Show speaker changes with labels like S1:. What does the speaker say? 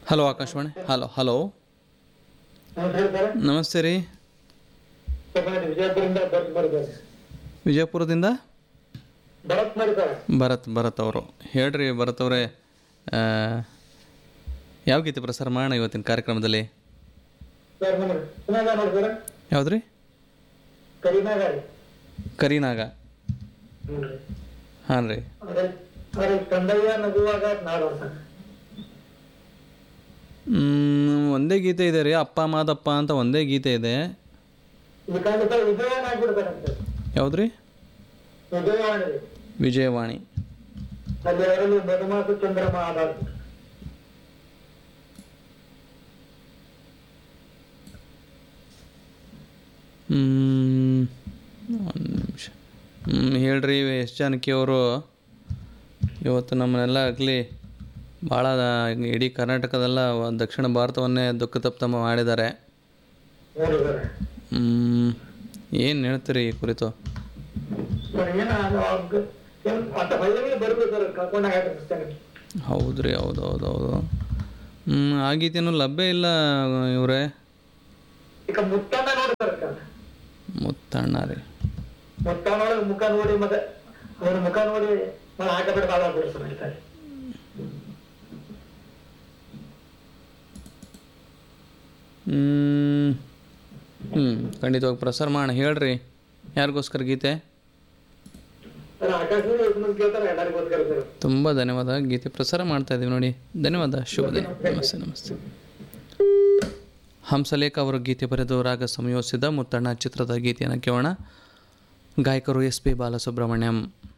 S1: Hello Akashvani hello hello
S2: ನಮಸ್ಕಾರ sir
S1: ನಮಸ್ತೆ ರೀ
S2: ಸರ್ ನಾನು ವಿಜಯಪುರದಿಂದ ಭರತ್ ಬರ್ತಾರೆ
S1: ವಿಜಯಪುರದಿಂದ
S2: ಭರತ್ ಮಾಡಿದ್ದಾರೆ
S1: ಭರತ್ ಭರತ್ ಅವರು ಹೇಳ್ರಿ ಭರತ್ ಅವರೇ ಆ, ಯಾವ ಗೀತೆ ಪ್ರಸಾರ ಮಾಡೋಣ ಇವತ್ತಿನ ಕಾರ್ಯಕ್ರಮದಲ್ಲಿ
S2: ಸರ್ ನಮ್ಮ ಸುನಾಗ ನೋಡಿ ಸರ್
S1: ಯಾವ್ದು ರೀ
S2: ಕರಿನಾಗ ರೀ
S1: ಕರಿನಾಗ
S2: ಹ್ಞೂ ರೀ
S1: ಹಾಂ ರೀ
S2: ಅದ್ರ ಅದ್ರ ಕಂದಯ್ಯ ನಗುವಾಗ ನಾಡು ಅಂತ
S1: ಮ್, ಒಂದೇ ಗೀತೆ ಇದೆ ರೀ ಅಪ್ಪ ಮಾದಪ್ಪ ಅಂತ ಒಂದೇ ಗೀತೆ ಇದೆ
S2: ಇದಕ್ಕಾಗಿ ಸರ್ ವಿಜಯವಾಣಿ ಆಗ್ಬಿಡ್ತಾರಂತೆ
S1: ಯಾವ್ದು ರೀ
S2: ವಿಜಯವಾಣಿ ರೀ
S1: ವಿಜಯವಾಣಿ
S2: ಅಲ್ಲಿ ಅದರಲ್ಲಿ ಮಧುಮಾಸ ಚಂದ್ರಮ ಆಧಾರ
S1: ಒಂದು ನಿಮಿಷ ಹ್ಞೂ ಹೇಳ್ರಿ ಎಸ್ ಜಾನಕಿ ಅವರು ಇವತ್ತು ನಮ್ಮನ್ನೆಲ್ಲ ಆಗಲಿ ಭಾಳ ಇಡೀ ಕರ್ನಾಟಕದೆಲ್ಲ ದಕ್ಷಿಣ ಭಾರತವನ್ನೇ ದುಃಖ ತಪ್ತಮ ಮಾಡಿದ್ದಾರೆ
S2: ನೋಡಿ ಸರ್
S1: ಏನು ಹೇಳ್ತೀರಿ ಈ ಕುರಿತು
S2: ಸರ್ ಏನ ಅದು ಅವ್ರ್ಗ್ ಏನ್ ಅಂತ ಪಲ್ಲವಿ ಬರ್ಬೇಕು ಸರ್ ಕರ್ಕೊಂಡಾಗ ಪುಸ್ತಕ
S1: ಹೌದು ರೀ ಹೌದು ಹೌದು ಹೌದು ಹ್ಞೂ ಆ ಗೀತೆನೂ ಲಭ್ಯ ಇಲ್ಲ ಇವರೇ
S2: ಈಗ ಮುತ್ತಣ್ಣ ನೋಡಿ ಸರ್ ಅಕ್ಕ.
S1: ಮುತ್ತಣ್ಣ ರೀ
S2: ಮುತ್ತಣ್ಣ ನೋಡಿ ಮುಖ ನೋಡಿ ಮತ್ತೆ ಅವ್ರ ಮುಖ ನೋಡಿ ನಾನು ಆಟ ಬಿಟ್ಟು ಬಾಳ ಬಿಡ್ತಾರೆ ಹೇಳ್ತಾರೆ
S1: ಹ್ಞೂ ಖಂಡಿತವಾಗಿ ಪ್ರಸಾರ ಮಾಡೋಣ ಹೇಳ್ರಿ ಯಾರಿಗೋಸ್ಕರ ಗೀತೆ
S2: ಸರ್ ಆಕಾಶವಾಣಿ ಯೋಜನೆ ಕೇಳ್ತಾರೆ ಎಲ್ಲರಿಗೋಸ್ಕರ ಸರ್
S1: ತುಂಬ ಧನ್ಯವಾದ ಗೀತೆ ಪ್ರಸಾರ ಮಾಡ್ತಾ ಇದ್ದೀವಿ ನೋಡಿ ಧನ್ಯವಾದ ಶುಭ ದಿನ ನಮಸ್ತೆ ನಮಸ್ತೆ ಹಂಸಲೇಖ ಅವರು ಗೀತೆ ಬರೆದು ರಾಗ ಸಂಯೋಜಿಸಿದ ಮುತ್ತಣ್ಣ ಚಿತ್ರದ ಗೀತೆಯನ್ನು ಕೇಳೋಣ ಗಾಯಕರು ಎಸ್ ಪಿ ಬಾಲಸುಬ್ರಹ್ಮಣ್ಯಂ